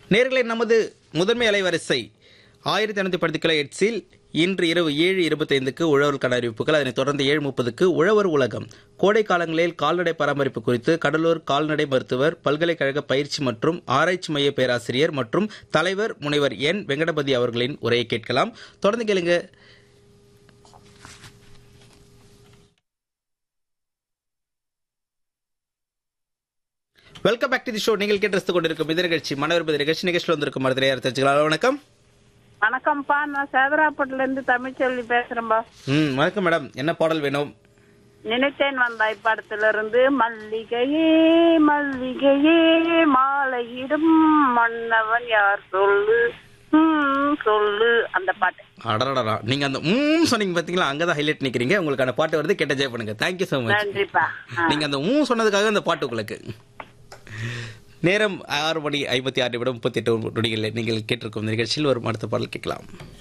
நேர்களை நமது முதன்மை அலைவரிசை ஆயிரத்தி ஐநூற்றி பத்து கிலோ ஹெட்ஸில் இன்று இரவு ஏழு இருபத்தைந்துக்கு உழவருக்கான அறிவிப்புகள் அதனைத் தொடர்ந்து ஏழு முப்பதுக்கு உழவர் உலகம் கோடை காலங்களில் கால்நடை பராமரிப்பு குறித்து கடலூர் கால்நடை மருத்துவர் பல்கலைக்கழக பயிற்சி மற்றும் ஆராய்ச்சி மைய பேராசிரியர் மற்றும் தலைவர் முனைவர் என் வெங்கடபதி அவர்களின் உரையை கேட்கலாம் தொடர்ந்து கேளுங்க welcome back to the show நீங்கள் கேட்டு கொண்டிருக்கும் இந்த நிகழ்ச்சி மனவிருப்பது நிகழ்ச்சி நிகழ்ச்சியில் வந்திருக்கும் மருத்துவரை தெரிஞ்சுக்கலாம் வணக்கம் வணக்கம்ப்பா நான் சேதராப்பட்டுல இருந்து தமிழ்ச்செல்வி பேசுறேன்பா ம் வணக்கம் மேடம் என்ன பாடல் வேணும் நினைத்தேன் வந்தாய் படத்துல இருந்து மல்லிகையே மல்லிகையே மாலையிடும் மன்னவன் யார் சொல்லு ம், சொல்லு அந்த பாட்டு அடடடா நீங்க அந்த ம் சொன்னீங்க பாத்தீங்களா அங்கதான் ஹைலைட் நிக்கிறீங்க உங்களுக்கான பாட்டு வருது கேட்ட ஜெய் பண்ணுங்க தேங்க்யூ so மச் நன்றிப்பா ஆ. நீங்க அந்த ஊ சொன்னதுக்காக அந்த பாட்டு உங்களுக்கு நேரம் ஆறு மணி ஐம்பத்தி ஆறு நிமிடம் முப்பத்தி எட்டு நொடிகளில் நீங்கள் கேட்டிருக்கும் இந்த நிகழ்ச்சியில் ஒரு அடுத்த பாடல் கேட்கலாம்